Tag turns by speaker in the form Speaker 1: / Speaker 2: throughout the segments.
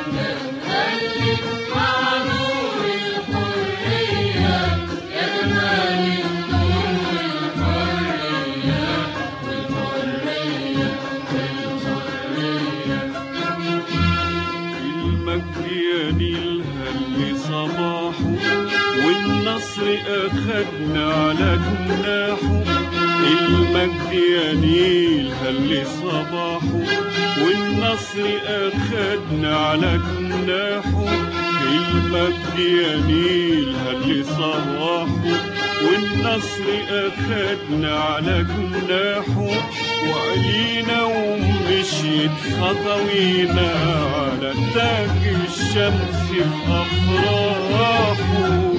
Speaker 1: المجد ينيلها اللي صباحه والنصر أخدنا على جناحه المجد ينيلها اللي صباحه والنصر أخدنا على جناحه المجد ينيلها اللي صباحه والنصر أخدنا على جناحه وعلينا ومشيت خطوينا على تاج الشمس في أفراحه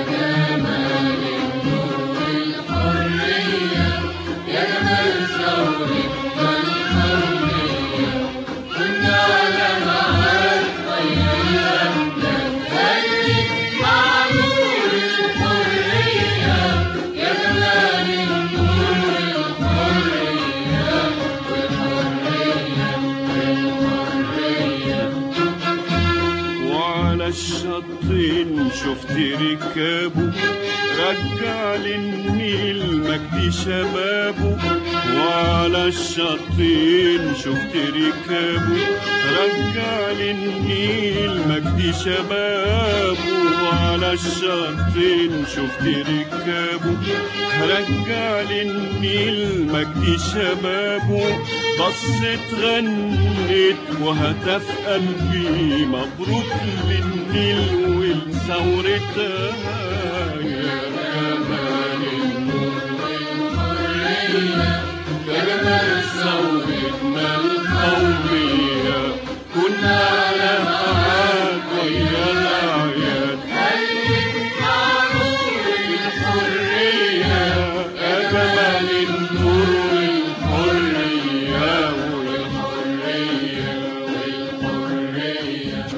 Speaker 1: وعلى الشطين شفت ركابه رجع للنيل مجد شبابه وعلى الشطين شفت ركابه رجع للنيل مجد شبابه وعلى الشطين شفت ركابه رجع للنيل مجد شبابه بصت غنيت وهتف قلبي مبروك للنيل ولثورتها يا جمال النور يا جمال ثورتنا القومية كنا على معاد ويا الأعياد الحرية يا جمال النور والحرية والحرية والحرية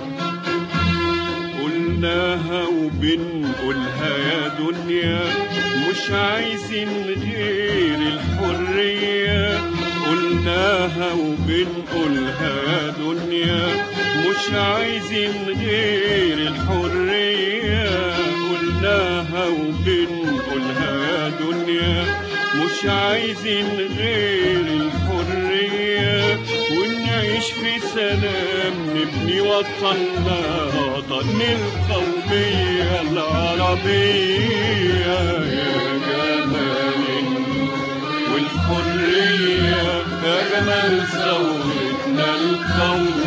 Speaker 1: قلناها وبنقولها يا دنيا مش عايزين غير الحرية قلناها وبنقولها يا دنيا مش عايزين غير الحرية قلناها وبنقولها يا دنيا مش عايزين غير الحرية ونعيش في سلام نبني وطننا وطن القومية العربية يا جمال النور والحرية يا جمال ثورتنا القومية